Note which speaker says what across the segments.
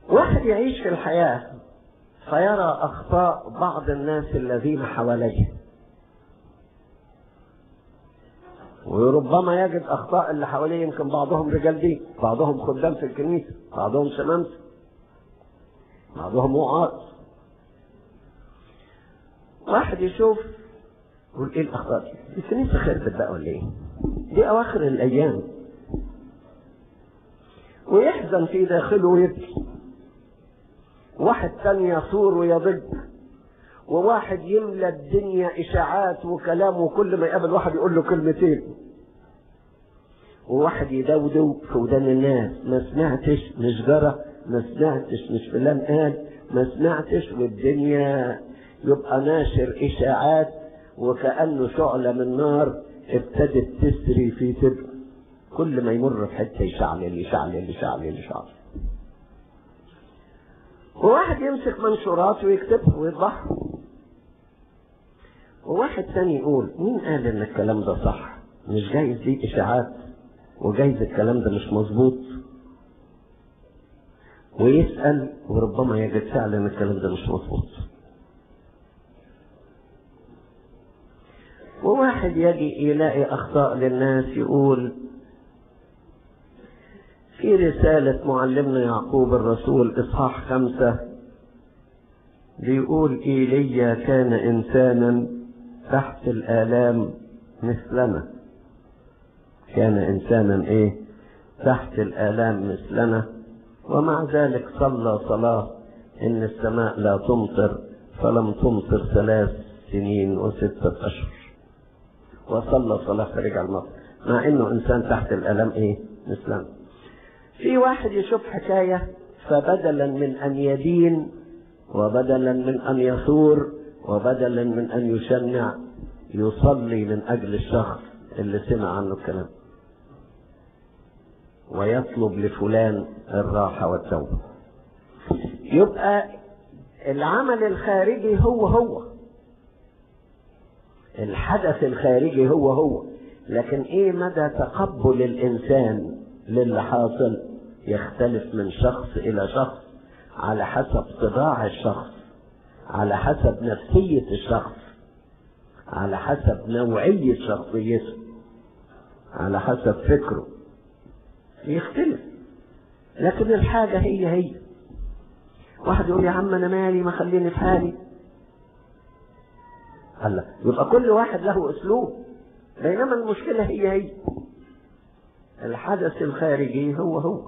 Speaker 1: واحد يعيش في الحياة فيرى أخطاء بعض الناس الذين حواليه وربما يجد أخطاء اللي حواليه يمكن بعضهم رجال دين بعضهم خدام في الكنيسة بعضهم شمامسة بعضهم وعاظ واحد يشوف يقول ايه الاخطاء دي الكنيسه خربت بقى ولا ايه دي اواخر الايام ويحزن في داخله ويبكي واحد تاني يثور ويضج وواحد يملى الدنيا اشاعات وكلام وكل ما يقابل واحد يقول له كلمتين وواحد يدودو في ودان الناس ما سمعتش مش جرى ما سمعتش مش فلان قال ما سمعتش والدنيا يبقى ناشر اشاعات وكانه شعله من نار ابتدت تسري في تبر كل ما يمر في حته يشعلل يشعلل يشعلل يشعلل وواحد يمسك منشورات ويكتبها ويطبعها وواحد ثاني يقول مين قال ان الكلام ده صح مش جايز دي اشاعات وجايز الكلام ده مش مظبوط ويسأل وربما يجد فعلا الكلام ده مش مظبوط وواحد يجي يلاقي أخطاء للناس يقول في رسالة معلمنا يعقوب الرسول إصحاح خمسة بيقول إيليا كان إنسانا تحت الآلام مثلنا كان إنسانا إيه تحت الآلام مثلنا ومع ذلك صلى صلاة إن السماء لا تمطر فلم تمطر ثلاث سنين وستة أشهر وصلى صلاة فرجع المطر مع إنه إنسان تحت الآلام إيه مثلنا في واحد يشوف حكاية فبدلا من أن يدين وبدلا من أن يثور وبدلا من أن يشنع يصلي من أجل الشخص اللي سمع عنه الكلام ويطلب لفلان الراحة والتوبة يبقى العمل الخارجي هو هو الحدث الخارجي هو هو لكن ايه مدى تقبل الانسان للي حاصل يختلف من شخص الى شخص على حسب طباع الشخص على حسب نفسية الشخص على حسب نوعية شخصيته على حسب فكره يختلف لكن الحاجة هي هي واحد يقول يا عم انا مالي ما خليني في حالي هلا يبقى كل واحد له اسلوب بينما المشكلة هي هي الحدث الخارجي هو هو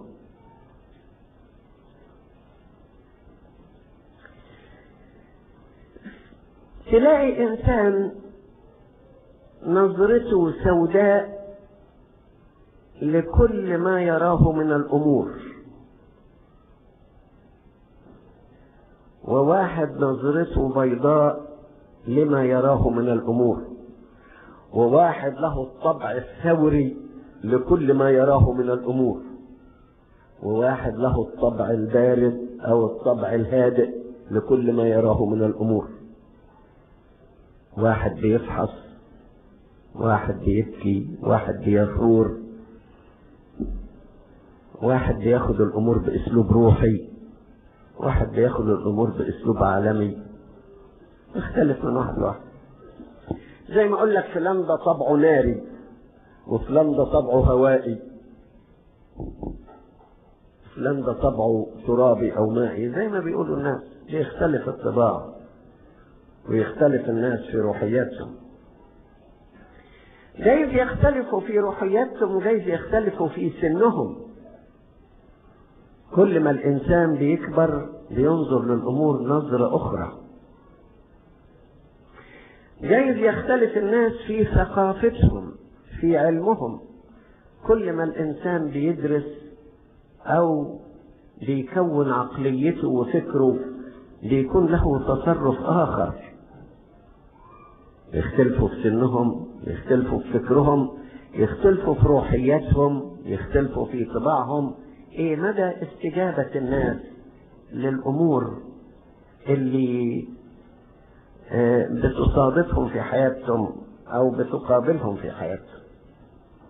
Speaker 1: تلاقي انسان نظرته سوداء لكل ما يراه من الامور وواحد نظرته بيضاء لما يراه من الامور وواحد له الطبع الثوري لكل ما يراه من الامور وواحد له الطبع البارد او الطبع الهادئ لكل ما يراه من الامور واحد بيفحص واحد بيبكي واحد بيثور واحد بياخد الامور باسلوب روحي واحد بياخد الامور باسلوب عالمي يختلف من واحد لواحد زي ما اقول لك فلان ده طبعه ناري وفلان ده طبعه هوائي فلان ده طبعه ترابي او مائي زي ما بيقولوا الناس بيختلف الطباع ويختلف الناس في روحياتهم جايز يختلفوا في روحياتهم وجايز يختلفوا في سنهم كل ما الانسان بيكبر بينظر للامور نظره اخرى جايز يختلف الناس في ثقافتهم في علمهم كل ما الانسان بيدرس او بيكون عقليته وفكره بيكون له تصرف اخر يختلفوا في سنهم يختلفوا في فكرهم يختلفوا في روحياتهم يختلفوا في طباعهم ايه مدى استجابة الناس للامور اللي بتصادفهم في حياتهم او بتقابلهم في حياتهم